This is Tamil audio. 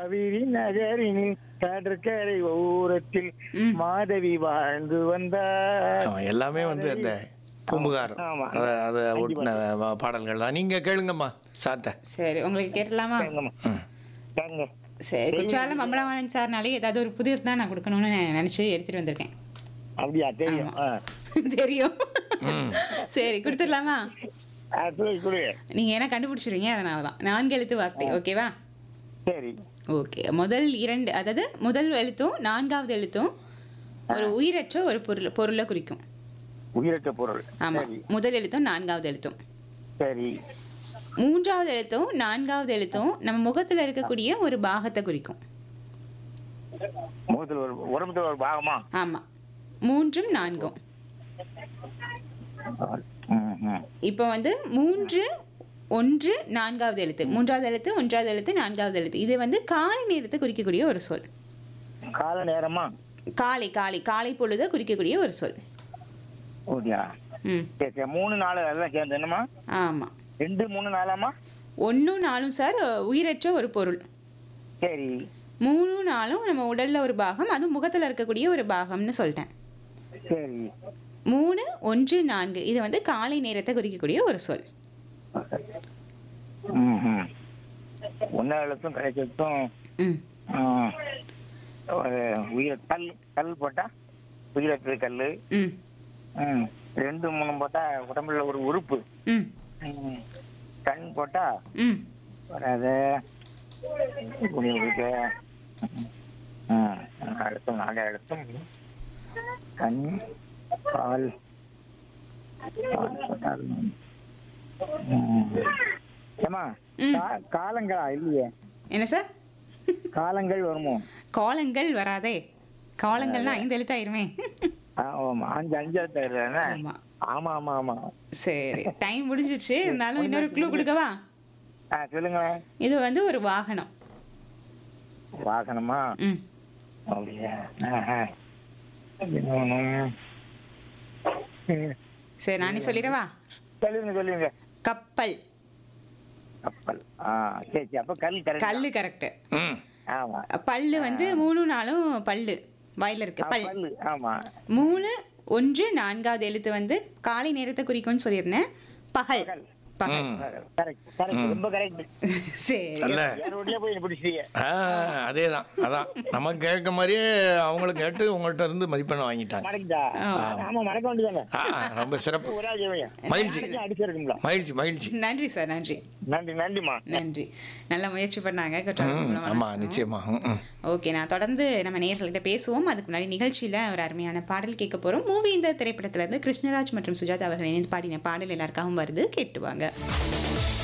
காவிரி நகரினில் கடற்கரை ஓரத்தில் ம். மாதவி வாழ்ந்து வந்தார் ஆமா, எல்லாமே வந்து அந்த பூம்புகார் ஆமா. அத அதை ஒட்டின வ- பாடல்கள் தான் நீங்க கேளுங்கம்மா சார்ட்ட சரி உங்களுக்கு கேட்டலாமா கேங்கம்மா. ம். கேங்க. சரி குற்றாலம் அம்பலவாணன் சார்னாலே ஏதாவது ஒரு புதிர் தான் நான் கொடுக்கணும்னு நான் நினைச்சு எடுத்துட்டு வந்திருக்கேன் அப்படியா தெரியும் ஆ. தெரியும் ம். சரி கொடுத்துடலாமா ஆ, சொல்லு, சொல்லு. நீங்க என்ன கண்டுபிடிச்சிருவீங்க அதனால தான் நான்கு எழுத்து வார்த்தை ஓகேவா சரி ஓகே முதல் இரண்டு அதாவது முதல் எழுத்தும் நான்காவது எழுத்தும் ஒரு உயிரற்ற ஒரு பொருள் பொருளை குறிக்கும் உயிரற்ற பொருள் ஆமா சரி முதல் எழுத்தும் நான்காவது எழுத்தும் சரி மூன்றாவது எழுத்தும் நான்காவது எழுத்தும் நம்ம முகத்துல இருக்கக்கூடிய ஒரு பாகத்தை குறிக்கும் முகத்தில் ஒரு உடம்புல ஒரு பாகமா ஆமா மூன்றும் நான்கும் ம், ம். இப்போ வந்து மூன்று ஒன்று நான்காவது எழுத்து மூன்றாவது எழுத்து ஒன்றாவது எழுத்து நான்காவது எழுத்து இது வந்து காலை நேரத்தை குறிக்கக்கூடிய ஒரு சொல் கால நேரமா காலை காலை காலை பொழுதை குறிக்கக்கூடிய ஒரு சொல் ஓகே ம் சரி சரி மூணு நாலு எல்லாம் சேர்ந்து என்னமா ஆமா ரெண்டு மூணு நாலாமா ஒன்றும் நாலும் சார் உயிரற்ற ஒரு பொருள் சரி மூணு நாளும் நம்ம உடல்ல ஒரு பாகம் அதுவும் முகத்துல இருக்கக்கூடிய ஒரு பாகம்னு சொல்லிட்டேன் சரி மூணு ஒன்று நான்கு இது வந்து காலை நேரத்தை குறிக்கக்கூடிய ஒரு சொல் ம் ம் ஒன்றாம் எழுத்தும் கடைச்செழுத்தும் ம் ம், ஒரு உயிர் கல் கல் போட்டா உயிரற்ற கல் ம் ம் ரெண்டு மூணு போட்டா உடம்புல ஒரு உறுப்பு ம் ம், கண் போட்டா ம் வராது உங்களுக்கு ம் அடுத்தும் நாலு அடுத்தும் கண் கால் கால் போட்டால் ம். ஏம்மா ம். கா- காலங்களா இல்லையே என்ன சார் காலங்கள் வருமோ காலங்கள் வராதே காலங்கள்னா ஐந்து எழுத்தாயிருமே ஆ, ஆமா அஞ்சு அஞ்சு தானே ஆமா ஆமா ஆமா ஆமா சரி டைம் முடிஞ்சிருச்சு இருந்தாலும் இன்னொரு க்ளூ கொடுக்கவா ஆ சொல்லுங்களேன் இது வந்து ஒரு வாகனம் வாகனமா ம் அப்படியா ஆஹா. இன்னொன்னு. ம். சரி நானே சொல்லிடவா சொல்லுங்க சொல்லுங்க கப்பல் கப்பல் ஆ சரி சரி அப்ப கல் கரெக்ட் கல்லு கரெக்ட் ம் ஆமா பல்லு வந்து மூணு நாளும் பல்லு வாயில இருக்கு ஆ, பல் பல்லு ஆமா மூணு ஒன்று நான்காவது எழுத்து வந்து காலை நேரத்தை குறிக்கும்னு சொல்லியிருந்தேன் பகல் பகல். பகல் ம். கரெக்ட் கரெக்ட் ரொம்ப கரெக்ட் சரி நல்ல என் ரோட்லயே போய் பிடிச்சிட்டீங்க ஆ அதே தான் அதான் நம்ம கேட்க மாதிரியே அவங்களும் கேட்டு உங்கள்கிட்ட இருந்து மதிப்பெண்ணை வாங்கிட்டாங்க மறக்கிட்டா ஆ. ஆமா மறக்க வேண்டியதாங்க ஆ ரொம்ப சிறப்பு ஒரு ஆள் செய்வீங்க மகிழ்ச்சி. அடிச்சிருக்குங்களா மகிழ்ச்சி மகிழ்ச்சி நன்றி சார் நன்றி நன்றி நன்றிம்மா நன்றி நல்ல முயற்சி பண்ணாங்க ம் ஆமா நிச்சயமா ம் ம் ஓகே நான் தொடர்ந்து நம்ம நேயர்கள்கிட்ட பேசுவோம் அதுக்கு முன்னாடி நிகழ்ச்சியில் ஒரு அருமையான பாடல் கேட்க போகிறோம் மூவி இந்த திரைப்படத்துல இருந்து கிருஷ்ணராஜ் மற்றும் சுஜாதா அவர்கள் இணைந்து பாடின பாடல் எல்லாருக்காகவும் வருது கேட்டுவாங்க